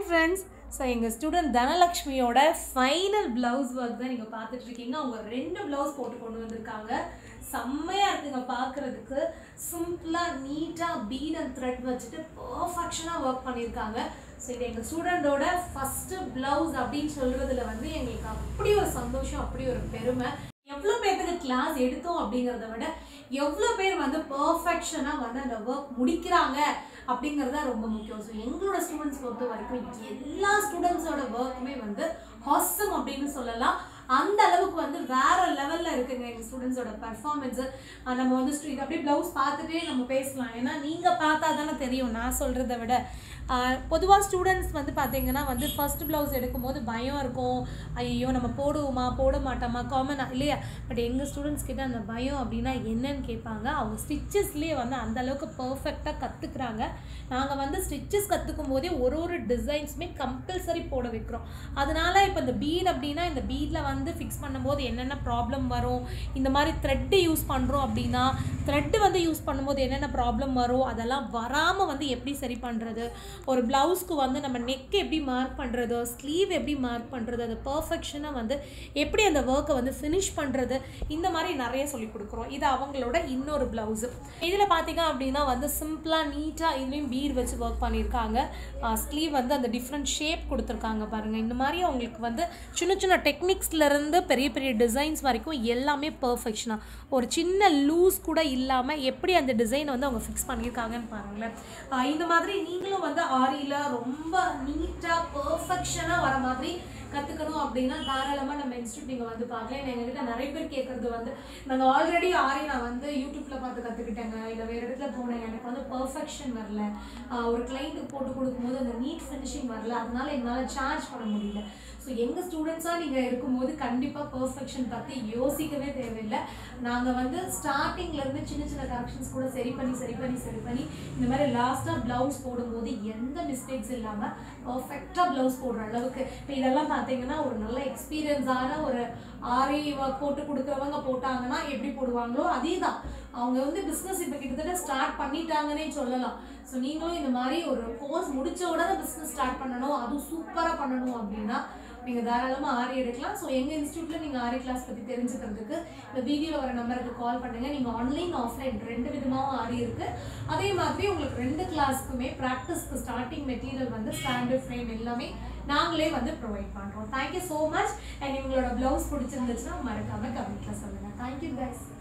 friends so எங்கள் student தனலக்ஷ்மியோட final blouse work தான் நீங்கள் பார்த்துட்டு இருக்கீங்க அவங்க ரெண்டு ப்ளவுஸ் போட்டு கொண்டு வந்திருக்காங்க செம்மையாக இருக்குங்க பார்க்குறதுக்கு சிம்பிளாக நீட்டாக பீட் அண்ட் த்ரெட் வச்சுட்டு பர்ஃபெக்ஷனாக ஒர்க் பண்ணியிருக்காங்க ஸோ இது எங்கள் ஸ்டூடெண்டோட ஃபஸ்ட்டு ப்ளவுஸ் அப்படின்னு சொல்கிறதுல வந்து எங்களுக்கு அப்படி ஒரு சந்தோஷம் அப்படி ஒரு பெருமை எவ்வளோ பேர்த்துக்கு கிளாஸ் எடுத்தோம் அப்படிங்கிறத விட எவ்வளோ பேர் வந்து பர்ஃபெக்ஷனாக வந்து அந்த ஒர்க் முடிக்கிறாங்க அப்படிங்கிறது தான் ரொம்ப முக்கியம் ஸோ எங்களோட ஸ்டூடெண்ட்ஸ் பொறுத்த வரைக்கும் எல்லா ஸ்டூடெண்ட்ஸோட ஒர்க்குமே வந்து ஹாசம் அப்படின்னு சொல்லலாம் அந்த அளவுக்கு வந்து வேற லெவல்ல இருக்குங்க எங்க ஸ்டூடெண்ட்ஸோட பர்ஃபார்மன்ஸு நம்ம வந்து ஸ்ட்ரீட் அப்படியே ப்ளவுஸ் பார்த்துட்டே நம்ம பேசலாம் ஏன்னா நீங்க பார்த்தா தானே தெரியும் நான் சொல்றதை விட பொதுவாக ஸ்டூடெண்ட்ஸ் வந்து பார்த்தீங்கன்னா வந்து ஃபர்ஸ்ட் ப்ளவுஸ் எடுக்கும்போது பயம் இருக்கும் ஐயோ நம்ம போடுவோமா போட மாட்டோமா காமனா இல்லையா பட் எங்கள் ஸ்டூடெண்ட்ஸ் கிட்ட அந்த பயம் அப்படின்னா என்னன்னு கேட்பாங்க அவங்க ஸ்டிச்சஸ்லேயே வந்து அந்த அளவுக்கு பர்ஃபெக்டாக கற்றுக்குறாங்க நாங்கள் வந்து ஸ்டிச்சஸ் கற்றுக்கும் போதே ஒரு ஒரு டிசைன்ஸுமே கம்பல்சரி போட வைக்கிறோம் அதனால இப்போ இந்த பீட் அப்படின்னா இந்த பீடில் வந்து ஃபிக்ஸ் பண்ணும்போது என்னென்ன ப்ராப்ளம் வரும் இந்த மாதிரி த்ரெட்டு யூஸ் பண்ணுறோம் அப்படின்னா த்ரெட்டு வந்து யூஸ் பண்ணும்போது என்னென்ன ப்ராப்ளம் வரும் அதெல்லாம் வராமல் வந்து எப்படி சரி பண்ணுறது ஒரு ப்ளவுஸ்க்கு வந்து நம்ம நெக் எப்படி மார்க் பண்ணுறது ஸ்லீவ் எப்படி மார்க் பண்ணுறது அது பர்ஃபெக்ஷனாக வந்து எப்படி அந்த ஒர்க்கை வந்து ஃபினிஷ் பண்ணுறது இந்த மாதிரி நிறைய சொல்லி கொடுக்குறோம் இது அவங்களோட இன்னொரு ப்ளவுஸு இதில் பார்த்தீங்க அப்படின்னா வந்து சிம்பிளாக நீட்டாக இதுலேயும் பீர் வச்சு ஒர்க் பண்ணியிருக்காங்க ஸ்லீவ் வந்து அந்த டிஃப்ரெண்ட் ஷேப் கொடுத்துருக்காங்க பாருங்கள் இந்த மாதிரி அவங்களுக்கு வந்து சின்ன சின்ன டெக்னிக்ஸ்லேருந்து பெரிய பெரிய டிசைன்ஸ் வரைக்கும் எல்லாமே பர்ஃபெக்ஷனாக ஒரு சின்ன லூஸ் கூட இல்லாமல் எப்படி அந்த டிசைனை வந்து அவங்க ஃபிக்ஸ் பண்ணியிருக்காங்கன்னு பாருங்களேன் ஆஹ் இந்த மாதிரி நீங்களும் வந்து ஆரியில் ரொம்ப நீட்டாக பர்ஃபெக்ஷனாக வர மாதிரி கற்றுக்கணும் அப்படின்னா தாராளமாக நம்ம இன்ஸ்டியூட் நீங்கள் வந்து பார்க்கலாம் ஏன்னா எங்ககிட்ட நிறைய பேர் கேட்குறது வந்து நாங்கள் ஆல்ரெடி ஆரி நான் வந்து யூடியூப்பில் பார்த்து கற்றுக்கிட்டேங்க இல்லை வேறு இடத்துல போனேன் எனக்கு வந்து பர்ஃபெக்ஷன் வரல ஆஹ் ஒரு கிளைண்ட்டுக்கு போட்டு கொடுக்கும்போது அந்த நீட் ஃபினிஷிங் வரல அதனால எங்களால் சார்ஜ் பண்ண முடியல ஸோ எங்கள் ஸ்டூடெண்ட்ஸாக நீங்கள் இருக்கும்போது கண்டிப்பாக பர்ஃபெக்ஷன் பற்றி யோசிக்கவே தேவையில்லை நாங்கள் வந்து ஸ்டார்டிங்லேருந்து சின்ன சின்ன கரெக்ஷன்ஸ் கூட சரி பண்ணி சரி பண்ணி சரி பண்ணி இந்த மாதிரி லாஸ்ட்டாக ப்ளவுஸ் போடும்போது எந்த மிஸ்டேக்ஸ் இல்லாமல் பர்ஃபெக்டாக ப்ளவுஸ் போடுற அளவுக்கு இப்போ இதெல்லாம் பார்த்தீங்கன்னா ஒரு நல்ல எக்ஸ்பீரியன்ஸான ஒரு ஆரி ஒர்க் போட்டு கொடுக்குறவங்க போட்டாங்கன்னா எப்படி போடுவாங்களோ அதே தான் அவங்க வந்து பிஸ்னஸ் இப்போ கிட்டத்தட்ட ஸ்டார்ட் பண்ணிட்டாங்கன்னே சொல்லலாம் ஸோ நீங்களும் இந்த மாதிரி ஒரு கோர்ஸ் முடிச்ச உடனே பிஸ்னஸ் ஸ்டார்ட் பண்ணணும் அதுவும் சூப்பராக பண்ணணும் அப்படின்னா நீங்கள் தாராளமாக ஆரி எடுக்கலாம் ஸோ எங்கள் இன்ஸ்டியூட்டில் நீங்கள் ஆரி கிளாஸ் பற்றி தெரிஞ்சுக்கிறதுக்கு இந்த வீடியோவில் வர நம்பருக்கு கால் பண்ணுங்கள் நீங்கள் ஆன்லைன் ஆஃப்லைன் ரெண்டு விதமாகவும் ஆரி இருக்குது அதே மாதிரி உங்களுக்கு ரெண்டு கிளாஸ்க்குமே ப்ராக்டிஸ்க்கு ஸ்டார்டிங் மெட்டீரியல் வந்து ஸ்டாண்டர்ட் ஃப்ரேம் எல்லாமே நாங்களே வந்து ப்ரொவைட் பண்ணுறோம் தேங்க்யூ ஸோ மச் அண்ட் இவங்களோட ப்ளவுஸ் பிடிச்சிருந்துச்சுன்னா மறக்காமல் கமெண்ட்டில் சொல்லுங்கள் தேங்க்யூ கைஸ்